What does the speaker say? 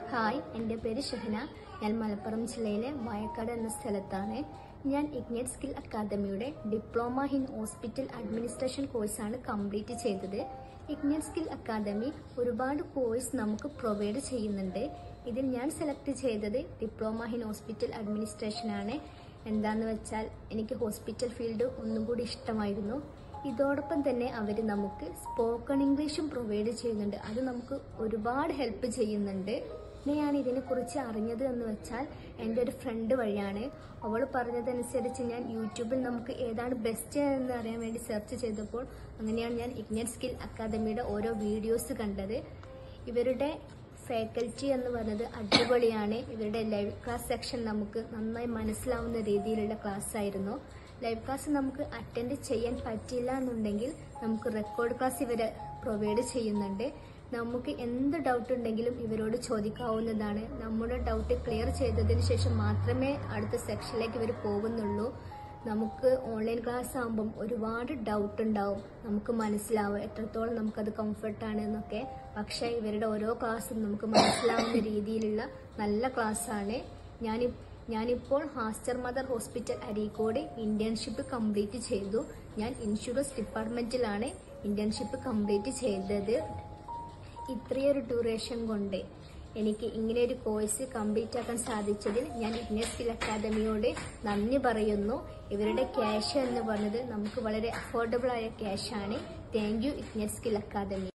hi എൻ്റെ പേര് ഷഹന ഞാൻ മലപ്പുറം ജില്ലയിലെ വായക്കാട് എന്ന സ്ഥലത്താണ് ഞാൻ ഇഗ്നേറ്റ് സ്കിൽ അക്കാദമിയുടെ ഡിപ്ലോമ ഇൻ ഹോസ്പിറ്റൽ അഡ്മിനിസ്ട്രേഷൻ കോഴ്സാണ് കംപ്ലീറ്റ് ചെയ്തത് ഇഗ്നേറ്റ് സ്കിൽ അക്കാദമി ഒരുപാട് കോഴ്സ് നമുക്ക് പ്രൊവൈഡ് ചെയ്യുന്നുണ്ട് ഇതിൽ ഞാൻ സെലക്ട് ചെയ്തത് ഡിപ്ലോമ ഇൻ ഹോസ്പിറ്റൽ അഡ്മിനിസ്ട്രേഷൻ ആണ് എന്താന്ന് വെച്ചാൽ എനിക്ക് ഹോസ്പിറ്റൽ ഫീൽഡ് ഒന്നും കൂടി ഇഷ്ടമായിരുന്നു ഇതോടൊപ്പം തന്നെ അവർ നമുക്ക് സ്പോക്കൺ ഇംഗ്ലീഷും പ്രൊവൈഡ് ചെയ്യുന്നുണ്ട് അത് നമുക്ക് ഒരുപാട് ഹെൽപ്പ് ചെയ്യുന്നുണ്ട് എങ്ങനെയാണ് ഇതിനെക്കുറിച്ച് അറിഞ്ഞത് എന്ന് വെച്ചാൽ എൻ്റെ ഒരു ഫ്രണ്ട് വഴിയാണ് അവൾ പറഞ്ഞതനുസരിച്ച് ഞാൻ യൂട്യൂബിൽ നമുക്ക് ഏതാണ് ബെസ്റ്റ് എന്ന് അറിയാൻ വേണ്ടി സെർച്ച് ചെയ്തപ്പോൾ അങ്ങനെയാണ് ഞാൻ ഇഗ്നറ്റ് സ്കിൽ അക്കാദമിയുടെ ഓരോ വീഡിയോസ് കണ്ടത് ഇവരുടെ ഫാക്കൽറ്റി എന്ന് പറയുന്നത് അടിപൊളിയാണ് ഇവരുടെ ലൈവ് ക്ലാസ് സെക്ഷൻ നമുക്ക് നന്നായി മനസ്സിലാവുന്ന രീതിയിലുള്ള ക്ലാസ് ആയിരുന്നു ലൈവ് ക്ലാസ് നമുക്ക് അറ്റൻഡ് ചെയ്യാൻ പറ്റില്ല എന്നുണ്ടെങ്കിൽ നമുക്ക് റെക്കോർഡ് ക്ലാസ് ഇവർ പ്രൊവൈഡ് ചെയ്യുന്നുണ്ട് നമുക്ക് എന്ത് ഡൗട്ട് ഉണ്ടെങ്കിലും ഇവരോട് ചോദിക്കാവുന്നതാണ് നമ്മുടെ ഡൗട്ട് ക്ലിയർ ചെയ്തതിന് ശേഷം മാത്രമേ അടുത്ത സെക്ഷനിലേക്ക് ഇവർ പോകുന്നുള്ളൂ നമുക്ക് ഓൺലൈൻ ക്ലാസ് ആകുമ്പം ഒരുപാട് ഡൗട്ട് ഉണ്ടാവും നമുക്ക് മനസ്സിലാവും എത്രത്തോളം നമുക്കത് കംഫർട്ടാണ് എന്നൊക്കെ പക്ഷേ ഇവരുടെ ഓരോ ക്ലാസ്സും നമുക്ക് മനസ്സിലാവുന്ന രീതിയിലുള്ള നല്ല ക്ലാസ്സാണ് ഞാനി ഞാനിപ്പോൾ Aster mother hospital Areekode internship complete ചെയ്തു ഞാൻ ഇൻഷുറൻസ് ഡിപ്പാർട്ട്മെന്റിലാണ് ഇന്റേൺഷിപ്പ് കംപ്ലീറ്റ് ചെയ്തത് ഇത്രയൊരു ഡ്യൂറേഷൻ കൊണ്ട് എനിക്ക് ഇങ്ങനെ ഒരു കോഴ്സ് കംപ്ലീറ്റ് ആക്കാൻ സാധിച്ചതിൽ ഞാൻ ഇഗ്നസ് സ്കിൽ അക്കാദമിയോട് നന്ദി പറയുന്നു ഇവരുടെ ക്യാഷ് എന്ന് പറഞ്ഞത് നമുക്ക് വളരെ അഫോർഡബിൾ ആയ ക്യാഷാണ് thank you ignite skill academy